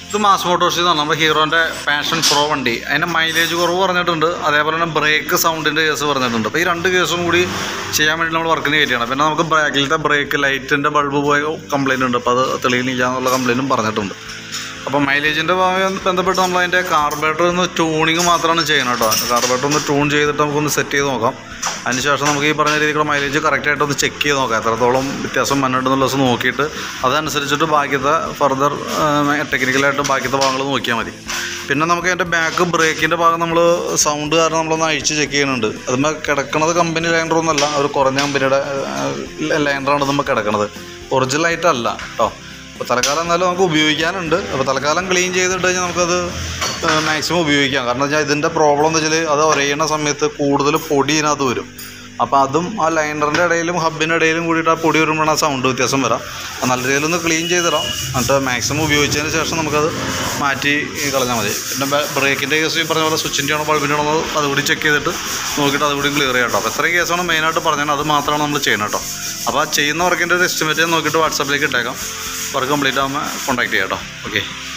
ഇത് മാസ് മോട്ടോഴ്സിൽ നിന്നാണ് നമ്മുടെ ഹീറോൻ്റെ പാഷൻ പ്രോ വണ്ടി അതിൻ്റെ മൈലേജ് കുറവ് പറഞ്ഞിട്ടുണ്ട് അതേപോലെ തന്നെ ബ്രേക്ക് സൗണ്ടിൻ്റെ കേസ് പറഞ്ഞിട്ടുണ്ട് അപ്പോൾ ഈ രണ്ട് കേസും കൂടി ചെയ്യാൻ വേണ്ടി നമ്മൾ വർക്കിന് കയറ്റിയാണ് പിന്നെ നമുക്ക് ബ്രാക്കിലത്തെ ബ്രേക്ക് ലൈറ്റിൻ്റെ ബൾബ് പോയ കംപ്ലൈൻറ്റ് ഉണ്ട് അപ്പോൾ അത് തെളിയുന്നില്ല എന്നുള്ള കംപ്ലൈൻറ്റും പറഞ്ഞിട്ടുണ്ട് അപ്പോൾ മൈലേജിൻ്റെ ഭാഗം ബന്ധപ്പെട്ട് നമ്മൾ അതിൻ്റെ കാർബറേറ്റർ ഒന്ന് ട്യൂണിങ് മാത്രമാണ് ചെയ്യണം കേട്ടോ കാർബറേറ്റർ ഒന്ന് ട്യൂൺ ചെയ്തിട്ട് നമുക്കൊന്ന് സെറ്റ് ചെയ്ത് നോക്കാം അതിനുശേഷം നമുക്ക് ഈ പറഞ്ഞ രീതിക്കുള്ള മൈലേജ് കറക്റ്റായിട്ട് ഒന്ന് ചെക്ക് ചെയ്ത് നോക്കാം എത്രത്തോളം വ്യത്യാസം വന്നിട്ടുണ്ടെന്നുള്ള ദിവസം നോക്കിയിട്ട് അതനുസരിച്ചിട്ട് ബാക്കിയത്തെ ഫർദർ ടെക്നിക്കലായിട്ട് ബാക്കിയത്തെ ഭാഗങ്ങൾ നോക്കിയാൽ മതി പിന്നെ നമുക്ക് അതിൻ്റെ ബാക്ക് ബ്രേക്കിൻ്റെ ഭാഗം നമ്മൾ സൗണ്ട് കാരണം നമ്മളൊന്ന് അഴിച്ച് ചെക്ക് ചെയ്യുന്നുണ്ട് അതുമ്പോൾ കിടക്കണത് കമ്പനി ലൈൻഡറൊന്നുമല്ല ഒരു കുറഞ്ഞ കമ്പനിയുടെ ലൈൻഡറാണ് നമ്മൾ കിടക്കണത് ഒറിജിനലായിട്ടല്ല കേട്ടോ അപ്പോൾ തൽക്കാലം എന്നാലും നമുക്ക് ഉപയോഗിക്കാനുണ്ട് അപ്പോൾ തൽക്കാലം ക്ലീൻ ചെയ്തിട്ട് കഴിഞ്ഞാൽ നമുക്കത് മാക്സിമം ഉപയോഗിക്കാം കാരണം വെച്ചാൽ ഇതിൻ്റെ പ്രോബ്ലം എന്ന് വെച്ചാൽ അത് ഒരയുന്ന സമയത്ത് കൂടുതൽ പൊടി ഇതിനകത്ത് വരും അപ്പോൾ അതും ആ ലൈനറിൻ്റെ ഇടയിലും ഹബിൻ്റെ ഇടയിലും കൂടിയിട്ട് ആ പൊടി വരുമ്പോഴാണ് ആ സൗണ്ട് വ്യത്യാസം വരാം അപ്പോൾ നല്ല രീതിയിലൊന്ന് ക്ലീൻ ചെയ്തിടാം എന്നിട്ട് മാക്സിമം ഉപയോഗിച്ചതിന് ശേഷം നമുക്കത് മാറ്റി കളഞ്ഞാൽ മതി പിന്നെ ബ്രേക്കിൻ്റെ കേസ് ഈ പറഞ്ഞ പോലെ സ്വിച്ചിൻ്റെ ആണോ ബൾബിൻ്റെ ആണോ അതുകൂടി ചെക്ക് ചെയ്തിട്ട് നോക്കിയിട്ട് അതുകൂടി ക്ലിയർ ചെയ്യാം കേട്ടോ അപ്പോൾ ഇത്രയും കേസാണ് മെയിനായിട്ട് പറഞ്ഞത് അത് മാത്രമാണ് നമ്മൾ ചെയ്യണം കേട്ടോ അപ്പോൾ ആ ചെയ്യുന്ന വർക്കിൻ്റെ ഒരു എസ്റ്റിമേറ്റ് നോക്കിയിട്ട് വാട്സാപ്പിലേക്ക് ഇട്ടേക്കാം വർക്ക് കംപ്ലീറ്റ് ആകുമ്പോൾ കോൺടാക്ട് ചെയ്യാം കേട്ടോ ഓക്കെ